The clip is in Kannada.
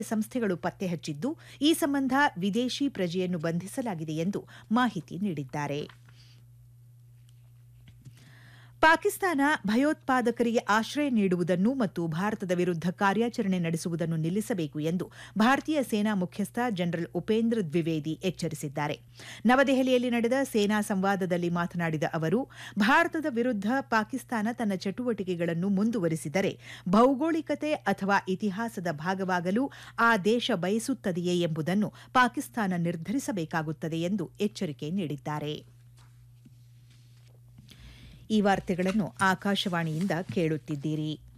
ಸಂಸ್ಥೆಗಳು ಪತ್ತೆ ಹಚ್ಚಿದ್ದು ಈ ಸಂಬಂಧ ವಿದೇಶಿ ಪ್ರಜೆಯನ್ನು ಬಂಧಿಸಲಾಗಿದೆ ಎಂದು ಮಾಹಿತಿ ನೀಡಿದ್ದಾರೆ ಪಾಕಿಸ್ತಾನ ಭಯೋತ್ಪಾದಕರಿಗೆ ಆಶ್ರಯ ನೀಡುವುದನ್ನು ಮತ್ತು ಭಾರತದ ವಿರುದ್ಧ ಕಾರ್ಯಾಚರಣೆ ನಡೆಸುವುದನ್ನು ನಿಲ್ಲಿಸಬೇಕು ಎಂದು ಭಾರತೀಯ ಸೇನಾ ಮುಖ್ಯಸ್ಥ ಜನರಲ್ ಉಪೇಂದ್ರ ದ್ವಿವೇದಿ ಎಚ್ಚರಿಸಿದ್ದಾರೆ ನವದೆಹಲಿಯಲ್ಲಿ ನಡೆದ ಸೇನಾ ಸಂವಾದದಲ್ಲಿ ಮಾತನಾಡಿದ ಅವರು ಭಾರತದ ವಿರುದ್ಧ ಪಾಕಿಸ್ತಾನ ತನ್ನ ಚಟುವಟಿಕೆಗಳನ್ನು ಮುಂದುವರಿಸಿದರೆ ಭೌಗೋಳಿಕತೆ ಅಥವಾ ಇತಿಹಾಸದ ಭಾಗವಾಗಲು ಆ ದೇಶ ಬಯಸುತ್ತದೆಯೇ ಎಂಬುದನ್ನು ಪಾಕಿಸ್ತಾನ ನಿರ್ಧರಿಸಬೇಕಾಗುತ್ತದೆ ಎಂದು ಎಚ್ಚರಿಕೆ ನೀಡಿದ್ದಾರೆ ಈ ವಾರ್ತೆಗಳನ್ನು ಆಕಾಶವಾಣಿಯಿಂದ ಕೇಳುತ್ತಿದ್ದೀರಿ